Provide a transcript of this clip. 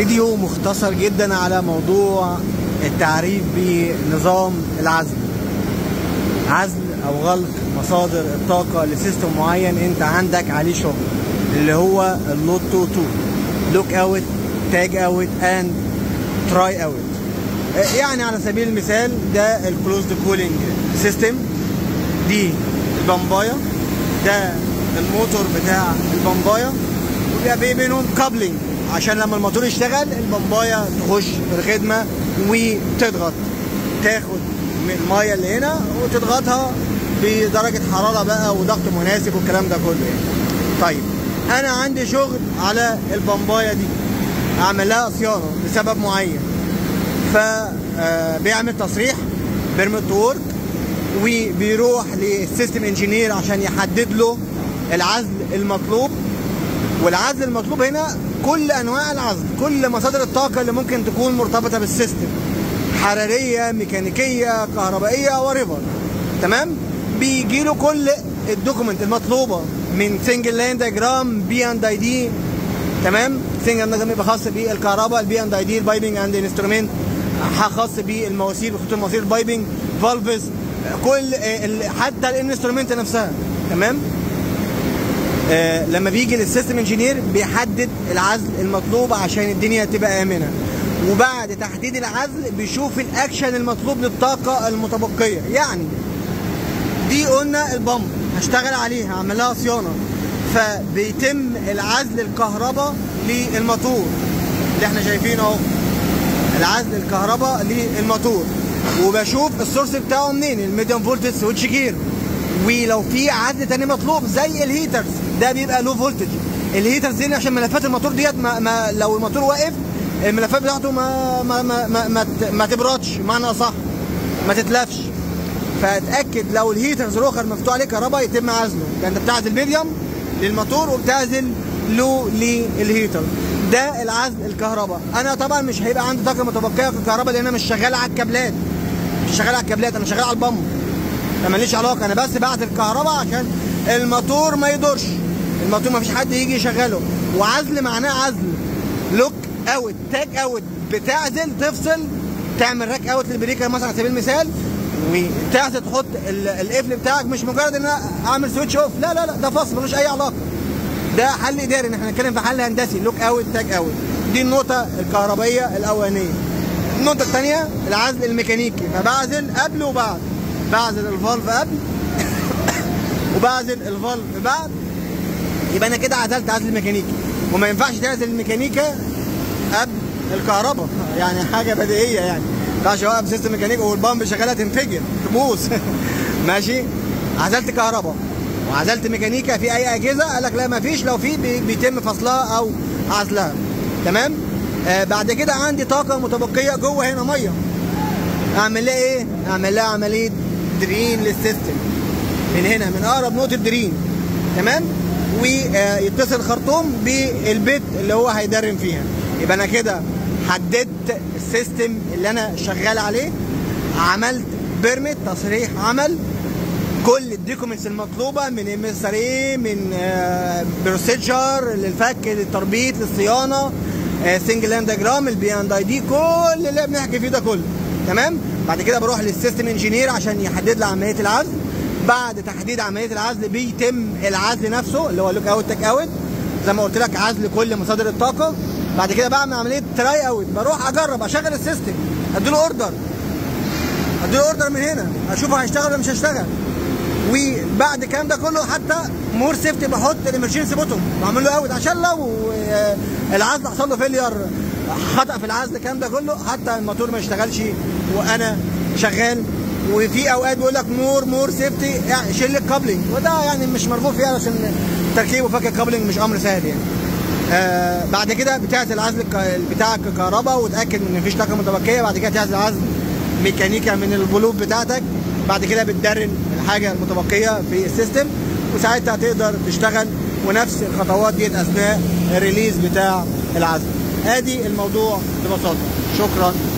فيديو مختصر جدا على موضوع التعريف بنظام العزل عزل او غلق مصادر الطاقة لسيستم معين انت عندك عليه شغل اللي هو اللوتو 2 لوك اوت تاج اوت اند تراي اوت يعني على سبيل المثال ده الكلوزد كولينج سيستم دي البمبايه ده الموتور بتاع البمبايه وبيبقى بينهم كابلنج عشان لما الموتور يشتغل البمبايه تخش في الخدمه وتضغط تاخد من الميه اللي هنا وتضغطها بدرجه حراره بقى وضغط مناسب والكلام ده كله يعني. طيب انا عندي شغل على البمبايه دي اعمل لها صيانه لسبب معين فبيعمل تصريح بيرميت تو ورك وبيروح للسيستم انجينير عشان يحدد له العزل المطلوب والعزل المطلوب هنا كل انواع العزل كل مصادر الطاقه اللي ممكن تكون مرتبطه بالسيستم حراريه ميكانيكيه كهربائيه وريفر تمام بيجي له كل الدوكيمنت المطلوبه من سنجل لاين دياجرام بي اند اي دي تمام سنجل دياجرام يبقى خاص بالكهرباء البي اند اي دي البايبنج اند انسترومنت خاص بالمواسير وخطوط المواسير البايبنج فالفز كل حتى الانسترومنت نفسها تمام آه لما بيجي للسيستم انجينير بيحدد العزل المطلوب عشان الدنيا تبقى امنه وبعد تحديد العزل بيشوف الاكشن المطلوب للطاقه المتبقيه يعني دي قلنا البمب هشتغل عليها هعمل لها صيانه فبيتم العزل الكهرباء للموتور اللي احنا شايفينه اهو العزل الكهرباء للموتور وبشوف السورس بتاعه منين الميديوم فولتج سويتش جير ولو في عزل تاني مطلوب زي الهيترز ده بيبقى لو فولتج الهيترز دي عشان ملفات الموتور ديت ما, ما لو الموتور واقف الملفات بتاعته ما ما ما ما, ما, ما تبردش معنى صح ما تتلفش فاتاكد لو الهيترز الاخر مفتوح عليه كهرباء يتم عزله يعني انت بتعزل ميديوم للموتور وبتعزل له للهيتر ده العزل الكهرباء انا طبعا مش هيبقى عندي طاقه متبقيه في الكهرباء لان انا مش شغال على الكابلات مش شغال على الكابلات انا شغال على البمب ده ماليش علاقه انا بس بعزل الكهرباء عشان الموتور ما يدورش الموتور ما فيش حد يجي يشغله وعزل معناه عزل لوك اوت تاج اوت بتعزل تفصل تعمل راك اوت للبريكر مثلا على سبيل المثال وتعزل تحط القفل بتاعك مش مجرد ان انا اعمل سويتش اوف لا لا لا ده فصل ملوش اي علاقه ده حل اداري ان احنا نتكلم في حل هندسي لوك اوت تاج اوت دي النقطه الكهربائيه الاولانيه النقطه الثانيه العزل الميكانيكي فبعزل قبل وبعد بعزل الفالف قبل وبعزل الفالف بعد يبقى انا كده عزلت عزل ميكانيكي وما ينفعش تعزل الميكانيكا قبل الكهرباء يعني حاجه بديهيه يعني ما ينفعش اوقف سيستم ميكانيكي والبامب شغاله تنفجر تبوظ ماشي عزلت كهرباء وعزلت ميكانيكا في اي اجهزه قال لك لا ما فيش لو في بيتم فصلها او عزلها تمام آه بعد كده عندي طاقه متبقيه جوه هنا ميه اعمل لها ايه اعمل لها عمليه درين للسيستم من هنا من اقرب نقطه درين تمام ويتصل الخرطوم بالبيت اللي هو هيدرن فيها يبقى انا كده حددت السيستم اللي انا شغال عليه عملت بيرميت تصريح عمل كل الدوكيومنتس المطلوبه من ام اس ار اي من بروسيجر للفك للتربيط للصيانه سنجل لاند دياجرام البي اند اي دي كل اللي بنحكي فيه ده كله تمام بعد كده بروح للسيستم انجينير عشان يحدد لي عمليه العزل بعد تحديد عمليه العزل بيتم العزل نفسه اللي هو لوك اوت تك اوت زي ما قلت لك عزل كل مصادر الطاقه بعد كده بعمل عمليه تراي اوت بروح اجرب اشغل السيستم اديله اوردر اديله اوردر من هنا اشوفه هيشتغل ولا مش هيشتغل وبعد الكلام ده كله حتى مور سيفتي بحط الامرجنسي بوتوم بعمل له اوت عشان لو العزل حصل له فيلير خطا في العزل الكلام ده كله حتى الموتور ما يشتغلش وانا شغال وفي اوقات بيقول لك مور مور سيفتي يعني شيل الكابلنج وده يعني مش مرغوب فيه عشان تركيب وفك الكابلنج مش امر سهل يعني آه بعد كده بتعزل العزل بتاعك كهرباء وتاكد ان مفيش طاقه متبقيه بعد كده تعزل عزل ميكانيكا من البلوب بتاعتك بعد كده بتدرن الحاجه المتبقيه في السيستم وساعتها تقدر تشتغل ونفس الخطوات ديت اثناء الريليز بتاع العزل ادي الموضوع ببساطه شكرا